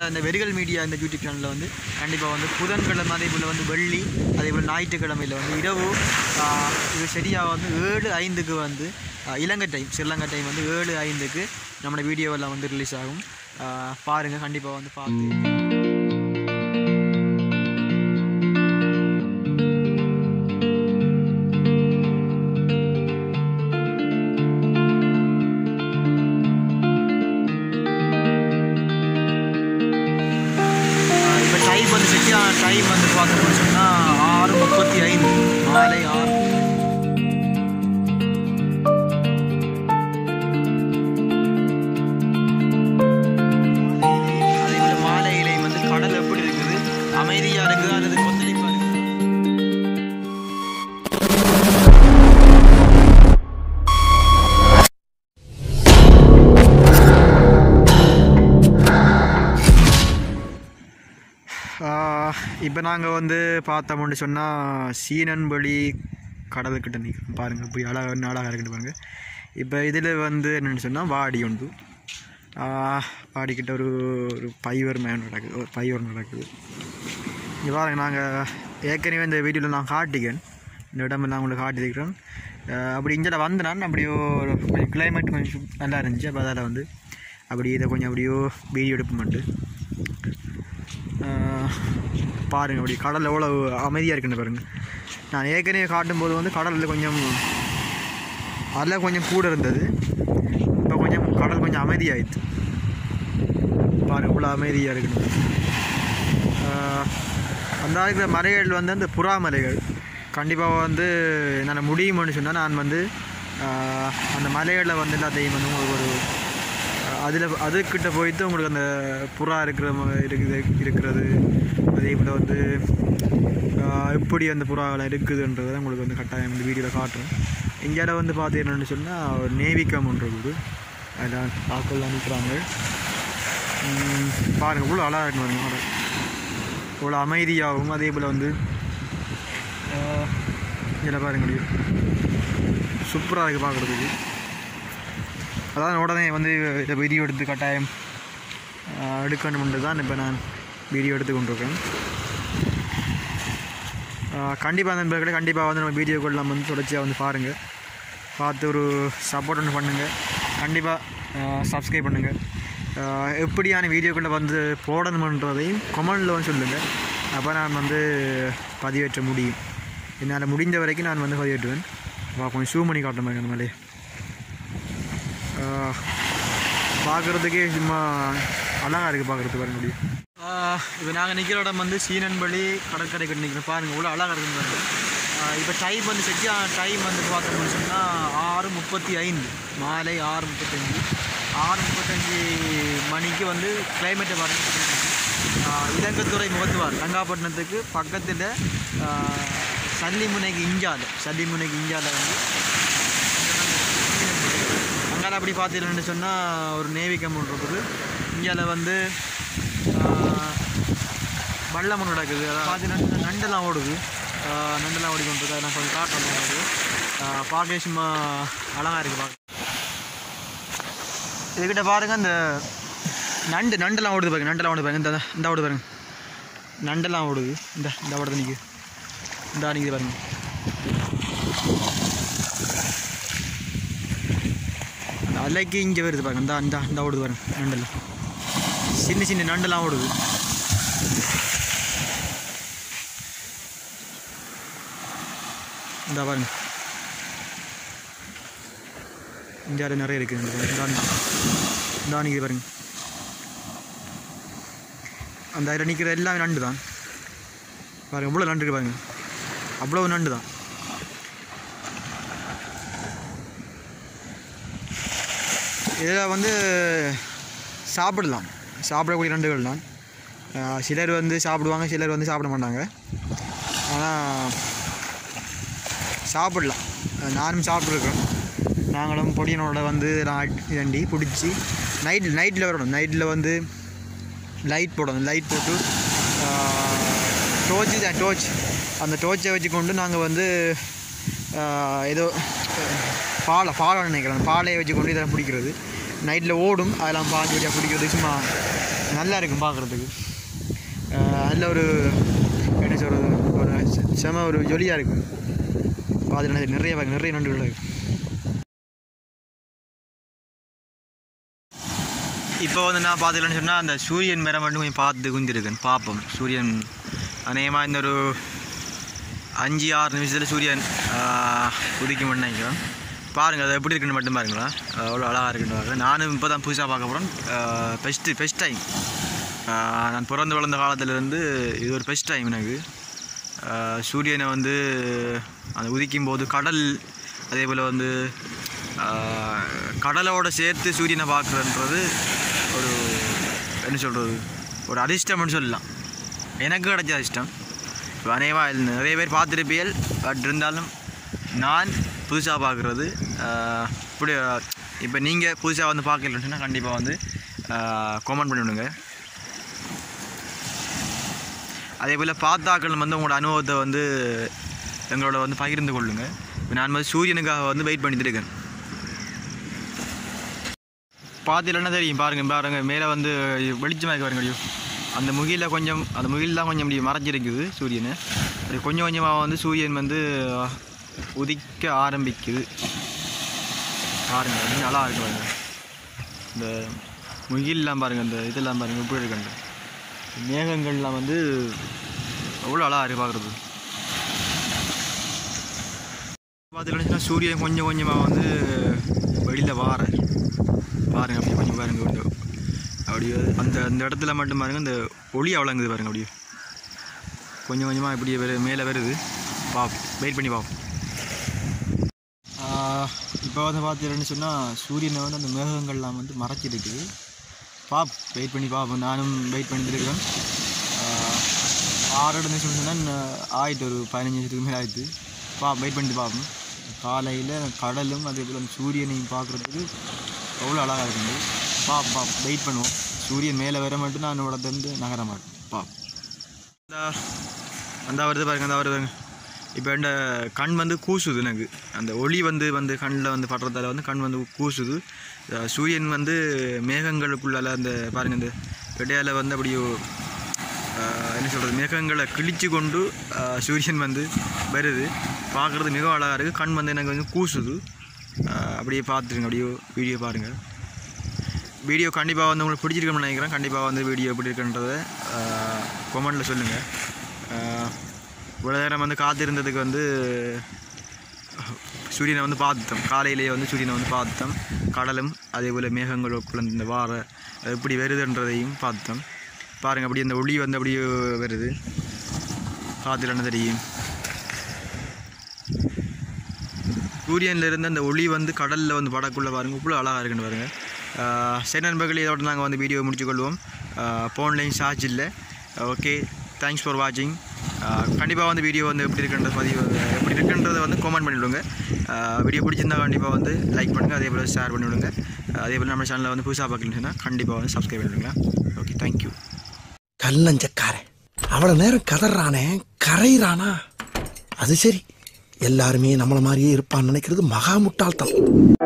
அந்த வெரிகல் மீடியா இந்த யூடியூப் சேனலில் வந்து கண்டிப்பாக வந்து புதன்கிழமை அதே போல் வந்து வெள்ளி அதே போல் ஞாயிற்றுக்கிழமையில் வந்து இரவு ஆஹ், இது சரியாக வந்து ஏழு ஐந்துக்கு வந்து ஆஹ், இலங்கை டைம் ஸ்ரீலங்கா டைம் வந்து ஏழு ஐந்துக்கு நம்மளோட வீடியோவெல்லாம் வந்து ரிலீஸ் ஆகும் ஆஹ், பாருங்க கண்டிப்பாக வந்து பார்த்து இப்போ டைம் வந்து சரியான டைம் வந்து பார்த்தோம்னு சொன்னால் ஆறு முப்பத்தி ஐந்து மாலை ஆறு அதே போல மாலையிலே வந்து கடல் எப்படி இருக்குது அமைதியாக இருக்குது அல்லது கொந்தளிப்பாக இருக்குது இப்போ நாங்கள் வந்து பார்த்தோம்னு சொன்னால் சீனன்படி கடலுக்கிட்ட நிற்கிறோம் பாருங்கள் இப்படி அழகாக இன்னும் அழகாக இருக்குன்னு பாருங்கள் இப்போ இதில் வந்து என்னென்னு சொன்னால் வாடி உண்டு ஆஹ், வாடிக்கிட்ட ஒரு ஒரு பைவர் மேன் நடக்குது ஒரு பைவர் நடக்குது இங்கே பாருங்க நாங்கள் ஏற்கனவே இந்த வீடியோவில் நான் காட்டிக்கேன் இந்த இடம் நான் உங்களுக்கு காட்டியிருக்கிறேன் ஆஹ், அப்படி இங்கே வந்து நான் அப்படியோ ஒரு கொஞ்சம் கிளைமேட் கொஞ்சம் நல்லா இருந்துச்சு அப்போ அதில் வந்து அப்படி இதை கொஞ்சம் அப்படியோ வீடியோ எடுப்போம்ட்டு ஆஹ் பாருங்க அப்படி கடல் எவ்வளோ அமைதியாக இருக்குன்னு பாருங்க நான் ஏற்கனவே காட்டும்போது வந்து கடலில் கொஞ்சம் அலை கொஞ்சம் கூட இருந்தது இப்போ கொஞ்சம் கடல் கொஞ்சம் அமைதியாயிடுச்சு பாருங்க இவ்வளோ அமைதியாக இருக்குன்னு ஆஹ் அந்த இருக்கிற மலைகள் வந்து அந்த புறா மலைகள் கண்டிப்பாக வந்து என்னால் முடியும்னு சொன்னால் நான் வந்து ஆஹ் அந்த மலைகளில் வந்து எல்லாத்தையும் வந்து உங்களுக்கு ஒரு அதில் அதுக்கிட்ட போயிட்டு உங்களுக்கு அந்த புறா இருக்கிற ம- இருக்குது இருக்கிறது அதே போல் வந்து ஆஹ் எப்படி அந்த புறாவெல்லாம் இருக்குதுன்றதை உங்களுக்கு வந்து கட்டாயம் இந்த வீடியோவில் காட்டுறேன் இந்தியாவில் வந்து பார்த்தீங்கன்னு சொன்னால் ஒரு நேவிக்கம் ஒன்று இருக்குது அதில் பார்க்கலாம் நிற்கிறாங்க பாருங்கள் இவ்வளோ அழகாக இருக்கு பாருங்க கடல். இவ்வளோ அமைதியாகவும் அதே போல் வந்து இதில் பாருங்க முடியும் சூப்பராக இருக்குது பார்க்குறதுக்கு அதான் உடனே வந்து இதை வீடியோ எடுத்து கட்டாயம் ஆஹ், எடுக்கணும்னு தான் இப்போ நான் வீடியோ எடுத்து கொண்டிருக்கேன் கண்டிப்பாக நண்பர்களே கண்டிப்பாக வந்து நம்ம வீடியோக்கெல்லாம் வந்து தொடர்ச்சியாக வந்து பாருங்கள் பார்த்து ஒரு சப்போர்ட் ஒன்று பண்ணுங்கள் கண்டிப்பாக சப்ஸ்கிரைப் பண்ணுங்கள் ஆஹ், எப்படியான வீடியோக்களை வந்து போடணுமன்றதையும் கமெண்டில் வந்து சொல்லுங்கள் அப்போ நான் வந்து பதிவேற்ற முடியும் என்னால் முடிந்த வரைக்கும் நான் வந்து பதிவேற்றுவேன் அப்போ கொஞ்சம் ஷூ பண்ணி காட்டுற மாதிரி அந்த மலையை பார்க்குறதுக்கே சும்மா அழகாக இருக்குது பார்க்குறதுக்கு பாருங்க முடியும் இப்போ நாங்கள் நிற்கிற இடம் வந்து சீனன்பள்ளி கடற்கரை கிட்ட நிற்கிறோம் பாருங்கள் இவ்வளோ அழகாக இருக்குன்னு பாருங்க இப்போ டைம் வந்து சரியாக டைம் வந்து பார்த்தோம்னு சொன்னால் ஆறு முப்பத்தி ஐந்து மாலை ஆறு முப்பத்தஞ்சு ஆறு முப்பத்தஞ்சு மணிக்கு வந்து கிளைமேட்டை பாருங்க ஆஹ் இலங்கத்துறை முகத்துவார் ரங்காப்பட்டினத்துக்கு பக்கத்தில் சல்லிமுனைக்கு இஞ்சால சல்லிமுனைக்கு இஞ்சால வந்து அங்கால அப்படி பார்த்தீங்கன்னு சொன்னால் ஒரு நேவி கம்பௌண்ட் இருக்குது இந்தியாவில் வந்து ஆஹ், வள்ளம் ஒன்று நடக்குது அதாவது பார்த்தீங்கன்னா நண்டெல்லாம் ஓடுது ஆஹ், நண்டெல்லாம் ஓடி கொண்டு அதை நான் கொஞ்சம் காட்டுறேன் உங்களுக்கு ஆஹ், பார்க்க சும்மா அழகாக இருக்குது பார்க்க இதுக்கிட்ட பாருங்க இந்த நண்டு நண்டெல்லாம் ஓடுது பாருங்க நண்டெல்லாம் ஓடுது பாருங்க இந்த இந்த ஓடுது பாருங்க நண்டெல்லாம் ஓடுது இந்த இந்த ஓடுது நிற்குது இந்த நிற்குது பாருங்க அந்த அலைக்கு இங்கே வருது பாருங்க இந்த இந்த இந்த ஓடுது பாருங்க நண்டெல்லாம் சின்ன சின்ன நண்டெல்லாம் ஓடுது இந்த பாருங்க இந்தியாவில் நிறைய இருக்குது இந்த பாருங்க. இந்த இந்த நிற்குது பாருங்க அந்த அதில் நிற்கிற எல்லாமே நண்டு தான் பாருங்க இவ்வளோ நண்டு இருக்கு பாருங்க அவ்வளோ நண்டு தான் இதில் வந்து சாப்பிடலாம் சாப்பிடக்கூடிய நண்டுகள் தான் ஆஹ் சிலர் வந்து சாப்பிடுவாங்க சிலர் வந்து சாப்பிட மாட்டாங்க ஆனால் சாப்பிடலாம் அஹ் நானும் சாப்பிட்ருக்கேன் நாங்களும் பொடியனோட வந்து நான் இதண்டி பிடிச்சி நைட் நைட்டில் வரணும் நைட்டில் வந்து லைட் போடணும் லைட் போட்டு டோர்ச்சு தான் டோர்ச் அந்த டோர்ச்சை வச்சு கொண்டு நாங்கள் வந்து ஆஹ் ஏதோ பாலை பாலை நினைக்கிறேன் பாலையை வச்சு கொண்டு இதெல்லாம் பிடிக்கிறது நைட்டில் ஓடும் அதெல்லாம் பாஞ்சு வச்சா பிடிக்கிறது சும்மா நல்லா இருக்கும் பார்க்குறதுக்கு நல்ல ஒரு என்ன சொல்கிறது ஒரு செ- செம ஒரு ஜொலியாக இருக்கும் பார்த்துட்டு நிறைய வகை- நிறைய நண்டுகள் இருக்கு இப்போ வந்து நான் பார்த்துக்கலன்னு சொன்னால் அந்த சூரியன் மேலே மட்டும் கொஞ்சம் பார்த்து குந்திருக்கேன் பார்ப்போம் சூரியன் அநேகமாக இந்த ஒரு அஞ்சு ஆறு நிமிஷத்தில் சூரியன் ஆஹ், உதிக்கும் நினைக்கிறேன் பாருங்கள் அது எப்படி இருக்குன்னு மட்டும் பாருங்களேன் அவ்வளோ அழகாக இருக்குன்னு பாருங்கள் நானும் இப்போ தான் புதுசாக பார்க்க போகிறேன் ஃபஸ்ட்டு ஃபஸ்ட் டைம் நான் பிறந்து வளர்ந்த காலத்துலேருந்து இது ஒரு ஃபஸ்ட் டைம் எனக்கு ஆஹ், சூரியனை வந்து அந்த உதிக்கும் போது கடல் அதே போல் வந்து ஆஹ், கடலோட சேர்த்து சூரியனை பார்க்குறன்றது ஒரு என்ன சொல்கிறது ஒரு அதிர்ஷ்டம்னு சொல்லலாம் எனக்கு கிடைச்ச அதிர்ஷ்டம் இப்போ அநேகமாக நிறைய பேர் பார்த்துருப்பியல் பட் இருந்தாலும் நான் புதுசாக பார்க்குறது இப்படி இப்போ நீங்கள் புதுசாக வந்து பார்க்கலன்னு சொன்னால் கண்டிப்பாக வந்து கமெண்ட் பண்ணி விடுங்க அதே போல் பார்த்தாக்கள் வந்து உங்களோட அனுபவத்தை வந்து எங்களோட வந்து பகிர்ந்து கொள்ளுங்க இப்போ நான் வந்து சூரியனுக்காக வந்து வெயிட் பண்ணிட்டு இருக்கேன் பார்த்தீங்கன்னா தெரியும் பாருங்க பாருங்க மேலே வந்து வெளிச்சமாக இருக்கு பாருங்க ஐயோ அந்த முகில கொஞ்சம் அந்த முகில் தான் கொஞ்சம் இப்படி மறைஞ்சிருக்குது சூரியன் அது கொஞ்சம் கொஞ்சமாக வந்து சூரியன் வந்து அஹ், உதிக்க ஆரம்பிக்குது பாருங்க அது நல்லா இருக்கு பாருங்க இந்த முகில்லாம் பாருங்க இந்த இதெல்லாம் பாருங்க எப்படி இருக்குண்டு மேகங்கள்லாம் வந்து அவ்வளோ அழகாக இருக்கு பார்க்குறது பார்த்துக்கிட்டீங்கன்னா சூரியன் கொஞ்சம் கொஞ்சமாக வந்து வெளியில் வார பாருங்க அப்படியே கொஞ்சம் பாருங்க கொஞ்சம் அப்படியே அந்த அந்த இடத்துல மட்டும் பாருங்க இந்த ஒளி அவ்வளோங்குது பாருங்க அப்படியே கொஞ்சம் கொஞ்சமாக இப்படியே வெறு மேலே வருது பாப்போம் வெயிட் பண்ணி பார்ப்போம் இப்போ வந்து பார்த்தீங்கன்னு சொன்னால் சூரியனை வந்து அந்த மேகங்கள்லாம் வந்து மறைச்சிருக்குது பாப் வெயிட் பண்ணி பார்ப்போம் நானும் வெயிட் பண்ணிட்டு இருக்கிறேன் ஆறு நிமிஷம் சொன்னால் ஆயிட்டு ஒரு பதினஞ்சு நிமிஷத்துக்கு மேலே ஆயிடுது பா வெயிட் பண்ணிட்டு பார்ப்போம் காலையில் கடலும் அதே போல் அந்த சூரியனையும் பார்க்குறதுக்கு எவ்வளோ அழகாக இருக்குது பா பா வெயிட் பண்ணுவோம் சூரியன் மேலே வர மட்டும் நான் இடத்துலேருந்து நகர மாட்டேன் பா அந்த வருது பாருங்க அந்த வருது பாருங்க இப்போ இந்த கண் வந்து கூசுது எனக்கு அந்த ஒளி வந்து வந்து கண்ணில் வந்து படுறதால வந்து கண் வந்து கூசுது அஹ் சூரியன் வந்து மேகங்களுக்குள்ளால அந்த பாருங்க இந்த இடையால வந்து அப்படியோ ஆஹ் என்ன சொல்கிறது மேகங்களை கிழிச்சு கொண்டு ஆஹ் சூரியன் வந்து வருது பார்க்குறது மிக அழகாக இருக்குது கண் வந்து எனக்கு வந்து கூசுது ஆஹ் அப்படியே பார்த்துருங்க அப்படியே வீடியோ பாருங்கள் வீடியோ கண்டிப்பாக வந்து உங்களுக்கு பிடிச்சிருக்குன்னு நினைக்கிறேன் கண்டிப்பாக வந்து வீடியோ எப்படி இருக்குன்றதை கொமெண்டில் சொல்லுங்கள் இவ்வளோ நேரம் வந்து காத்திருந்ததுக்கு வந்து சூரியனை வந்து பார்த்துட்டோம் காலையிலேயே வந்து சூரியனை வந்து பார்த்துட்டோம் கடலும் அதே போல் மேகங்களுக்குள்ள இந்த வார அது எப்படி வருதுன்றதையும் பார்த்தோம் பாருங்கள் அப்படியே அந்த ஒளி வந்து அப்படியே வருது காத்துல தெரியும் சூரியன்ல இருந்து அந்த ஒளி வந்து கடலில் வந்து படக்குள்ள பாருங்க இவ்வளோ அழகாக இருக்குன்னு பாருங்க ஆஹ் சரி நண்பர்களே இதோட நாங்கள் வந்து வீடியோ முடிச்சுக்கொள்வோம் ஃபோன்லையும் சார்ஜ் இல்லை ஓகே தேங்க்ஸ் ஃபார் வாட்சிங் கண்டிப்பாக வந்து வீடியோ வந்து எப்படி இருக்குன்றது பதிவு எப்படி இருக்குன்றதை வந்து கமெண்ட் பண்ணிவிடுங்க வீடியோ பிடிச்சிருந்தா கண்டிப்பாக வந்து லைக் பண்ணுங்கள் அதே போல் ஷேர் பண்ணிவிடுங்க அதே போல் நம்ம சேனலில் வந்து புதுசாக பார்க்கலன்னு சொன்னால் கண்டிப்பாக வந்து சப்ஸ்கிரைப் பண்ணிவிடுங்க ஓகே தேங்க்யூ கல்லஞ்சக்காரன் அவ்வளவு நேரம் கதறானே கரையிறானா அது சரி எல்லாருமே நம்மள மாதிரியே இருப்பான்னு நினைக்கிறது மகா முட்டாள்தனம்